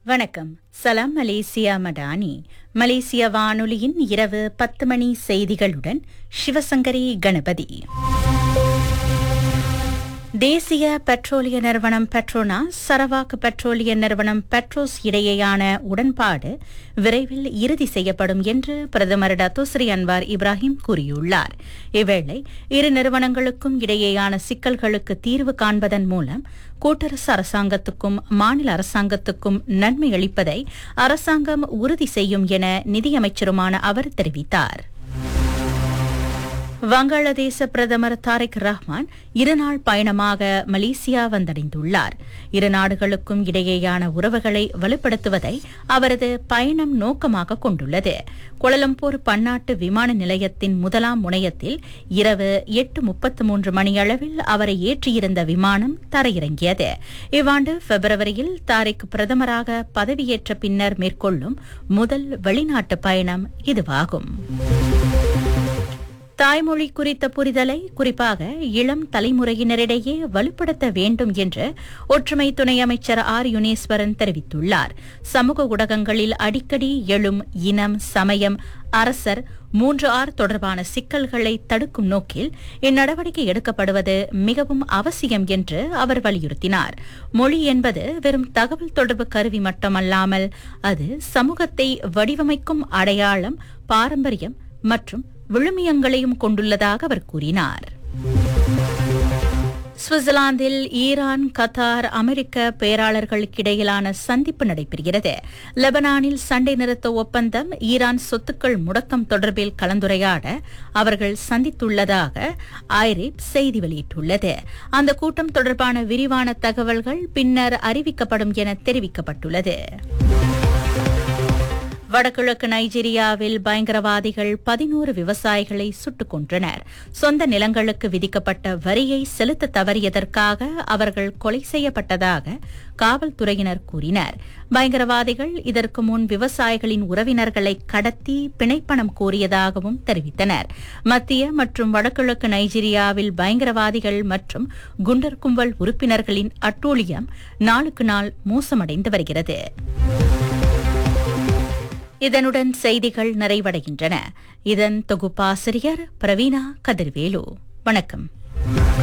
வணக்கம் சலாம் மலேசியா மடானி மலேசிய வானொலியின் இரவு பத்து மணி செய்திகளுடன் சிவசங்கரி கணபதி தேசிய பெட்ரோலிய நிறுவனம் பெட்ரோனாஸ் சரவாக் பெட்ரோலிய நிறுவனம் பெட்ரோஸ் இடையேயான உடன்பாடு விரைவில் இறுதி செய்யப்படும் என்று பிரதமர் டத்தோஸ்ரீ அன்வார் இப்ராஹிம் கூறியுள்ளார் இவ்வேளை இரு நிறுவனங்களுக்கும் இடையேயான சிக்கல்களுக்கு தீர்வு காண்பதன் மூலம் கூட்டரசு அரசாங்கத்துக்கும் மாநில அரசாங்கத்துக்கும் நன்மை அளிப்பதை அரசாங்கம் உறுதி செய்யும் என நிதியமைச்சருமான அவர் தெரிவித்தார் வங்காளதேச பிரதமர் தாரிக் ரஹ்மான் இருநாள் பயணமாக மலேசியா வந்தடைந்துள்ளார் இரு நாடுகளுக்கும் இடையேயான உறவுகளை வலுப்படுத்துவதை அவரது பயணம் நோக்கமாக கொண்டுள்ளது கோலலம்பூர் பன்னாட்டு விமான நிலையத்தின் முதலாம் முனையத்தில் இரவு எட்டு முப்பத்து மூன்று மணியளவில் அவரை ஏற்றியிருந்த விமானம் தரையிறங்கியது இவ்வாண்டு பிப்ரவரியில் தாரிக் பிரதமராக பதவியேற்ற பின்னர் மேற்கொள்ளும் முதல் வெளிநாட்டு பயணம் இதுவாகும் தாய்மொழி குறித்த புரிதலை குறிப்பாக இளம் தலைமுறையினரிடையே வலுப்படுத்த வேண்டும் என்று ஒற்றுமை துணை அமைச்சர் ஆர் யுனேஸ்வரன் தெரிவித்துள்ளார் சமூக ஊடகங்களில் அடிக்கடி எழும் இனம் சமயம் அரசர் மூன்று ஆர் தொடர்பான சிக்கல்களை தடுக்கும் நோக்கில் இந்நடவடிக்கை எடுக்கப்படுவது மிகவும் அவசியம் என்று அவர் வலியுறுத்தினார் மொழி என்பது வெறும் தகவல் தொடர்பு கருவி மட்டுமல்லாமல் அது சமூகத்தை வடிவமைக்கும் அடையாளம் பாரம்பரியம் மற்றும் விழுமியங்களையும் கொண்டுள்ளதாக அவர் கூறினார் சுவிட்சர்லாந்தில் ஈரான் கத்தார் அமெரிக்க பேராளர்களுக்கிடையிலான சந்திப்பு நடைபெறுகிறது லெபனானில் சண்டை நிறுத்த ஒப்பந்தம் ஈரான் சொத்துக்கள் முடக்கம் தொடர்பில் கலந்துரையாட அவர்கள் சந்தித்துள்ளதாக ஐரிப் செய்தி வெளியிட்டுள்ளது அந்த கூட்டம் தொடர்பான விரிவான தகவல்கள் பின்னர் அறிவிக்கப்படும் என தெரிவிக்கப்பட்டுள்ளது வடகிழக்கு நைஜீரியாவில் பயங்கரவாதிகள் பதினோரு விவசாயிகளை சுட்டுக் கொன்றனர் சொந்த நிலங்களுக்கு விதிக்கப்பட்ட வரியை செலுத்த தவறியதற்காக அவர்கள் கொலை செய்யப்பட்டதாக காவல்துறையினர் கூறினர் பயங்கரவாதிகள் இதற்கு முன் விவசாயிகளின் உறவினர்களை கடத்தி பிணைப்பணம் கோரியதாகவும் தெரிவித்தனர் மத்திய மற்றும் வடகிழக்கு நைஜீரியாவில் பயங்கரவாதிகள் மற்றும் குண்டர் கும்பல் உறுப்பினர்களின் அட்டூழியம் நாளுக்கு நாள் மோசமடைந்து வருகிறது இதனுடன் செய்திகள் நிறைவடைகின்றன இதன் தொகுப்பாசிரியர் பிரவீணா கதிர்வேலு வணக்கம்